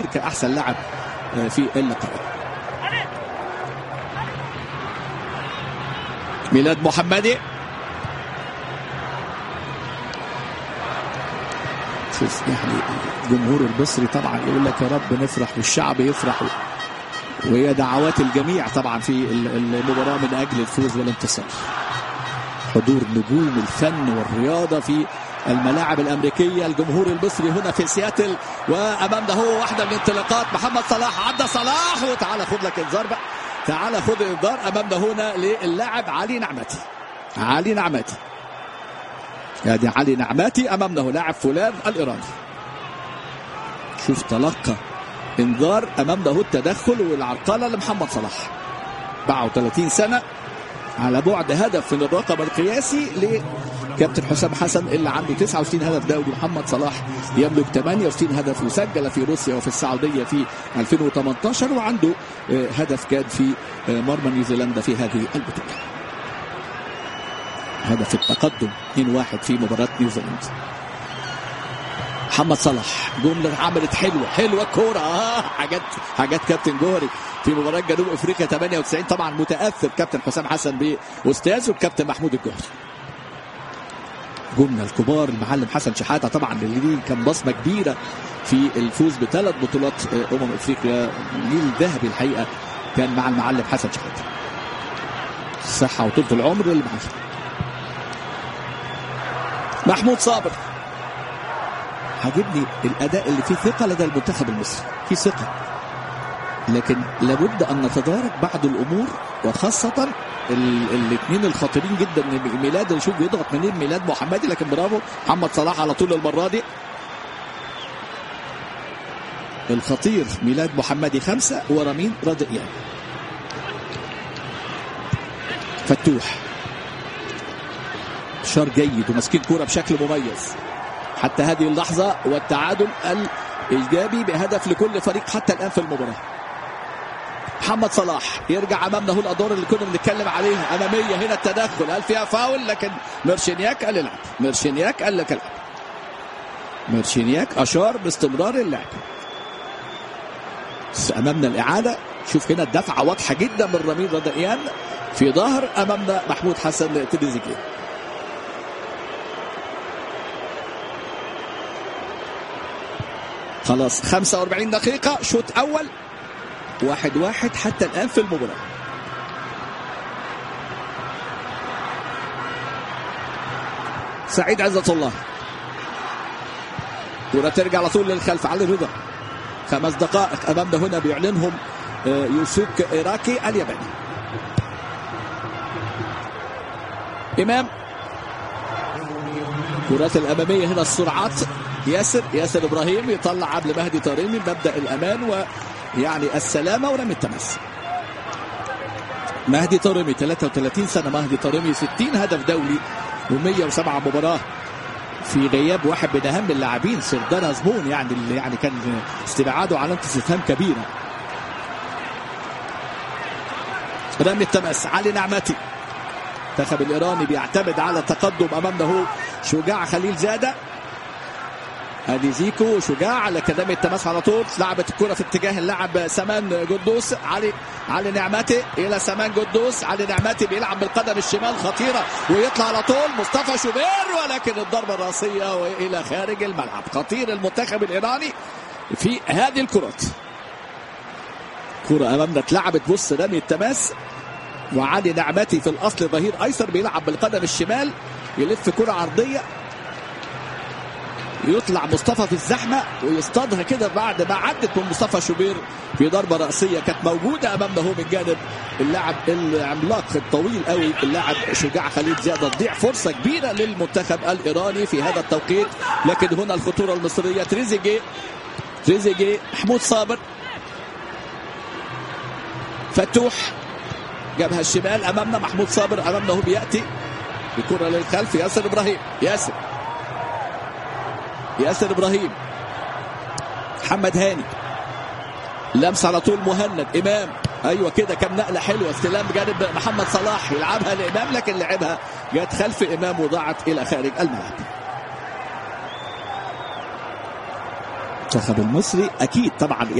كأحسن لاعب في اللقاء ميلاد محمدي شوف يعني الجمهور المصري طبعا يقول لك يا رب نفرح والشعب يفرح وهي دعوات الجميع طبعا في المباراة من أجل الفوز والانتصار حضور نجوم الفن والرياضة في الملاعب الأمريكية الجمهور المصري هنا في سياتل وأمام ده هو واحدة من الانطلاقات محمد صلاح عدى صلاح وتعالى خد لك انذار بقى تعالى خد الانذار أمام ده هنا للاعب علي نعمتي علي نعمتي ادي علي نعماتي امامنا لاعب فلان الايراني شوف تلقى انذار امام ده التدخل والعرقله لمحمد صلاح 34 سنه على بعد هدف من الرقم القياسي لكابتن حسام حسن اللي عنده 69 هدف دولي محمد صلاح يملك 68 هدف وسجل في روسيا وفي السعوديه في 2018 وعنده هدف كان في مرمى نيوزيلندا في هذه البطوله هدف التقدم 2-1 في مباراة نيوزيلندا محمد صلاح جملة عملت حلوة حلوة كورة آه حاجات حاجات كابتن جوهري في مباراة جنوب افريقيا 98 طبعا متأثر كابتن حسام حسن بأستاذه الكابتن محمود الجوهري جملة الكبار المعلم حسن شحاتة طبعا اللي ليه كان بصمة كبيرة في الفوز بثلاث بطولات أمم افريقيا جيل ذهبي الحقيقة كان مع المعلم حسن شحاتة الصحة وطولة العمر اللي معاه محمود صابر عجبني الاداء اللي فيه ثقه لدى المنتخب المصري في ثقه لكن لابد ان نتدارك بعض الامور وخاصه الاثنين الخطيرين جدا ميلاد نشوف بيضغط منين ميلاد محمدي لكن برافو محمد صلاح على طول المره دي الخطير ميلاد محمدي خمسه ورامين رضيان فتوح انتشار جيد وماسكين كوره بشكل مميز حتى هذه اللحظه والتعادل الايجابي بهدف لكل فريق حتى الان في المباراه محمد صلاح يرجع امامنا هو الادوار اللي كنا بنتكلم عليها اماميه هنا التدخل هل فيها فاول لكن ميرشينياك قال العب ميرشينياك قال لك العب ميرشينياك اشار باستمرار اللعب امامنا الاعاده شوف هنا الدفعه واضحه جدا من رامين رضيان في ظهر امامنا محمود حسن تريزيجيه خلاص 45 دقيقة شوط أول واحد واحد حتى الآن في المباراة سعيد عزة الله كرة ترجع على طول للخلف علي رضا خمس دقائق أمامنا هنا بيعلنهم يوسوك إيراكي الياباني إمام كرات الأمامية هنا السرعات ياسر ياسر ابراهيم يطلع قبل مهدي طريمي مبدا الامان ويعني السلامه ورمي التماس مهدي طريمي 33 سنه مهدي طريمي 60 هدف دولي و107 مباراه في غياب واحد من اهم اللاعبين سردان هزمون يعني اللي يعني كان استبعاده علامه استفهام كبيره رمي التماس علي نعمتي المنتخب الايراني بيعتمد على التقدم امامنا هو شجاع خليل زاده ادي زيكو شجاع لكن رمي التماس على طول لعبت الكره في اتجاه اللاعب سمان قدوس علي علي نعمتي الى سمان قدوس علي نعمتي بيلعب بالقدم الشمال خطيره ويطلع على طول مصطفى شوبير ولكن الضربه الراسيه والى خارج الملعب خطير المنتخب الايراني في هذه الكرات كرة امامنا اتلعبت بص رمي التماس وعلي نعمتي في الاصل ظهير ايسر بيلعب بالقدم الشمال يلف كرة عرضية يطلع مصطفى في الزحمه ويصطادها كده بعد ما عدت من مصطفى شوبير في ضربه راسيه كانت موجوده امامنا هو من جانب اللاعب العملاق الطويل قوي اللاعب شجاع خليل زياده تضيع فرصه كبيره للمنتخب الايراني في هذا التوقيت لكن هنا الخطوره المصريه تريزيجيه تريزيجيه محمود صابر فتوح جابها الشمال امامنا محمود صابر امامنا هو بياتي بكره للخلف ياسر ابراهيم ياسر ياسر ابراهيم محمد هاني لمس على طول مهند امام ايوه كده كم نقله حلوه استلام بجانب محمد صلاح يلعبها لامام لكن لعبها جت خلف امام وضاعت الى خارج الملعب المنتخب المصري اكيد طبعا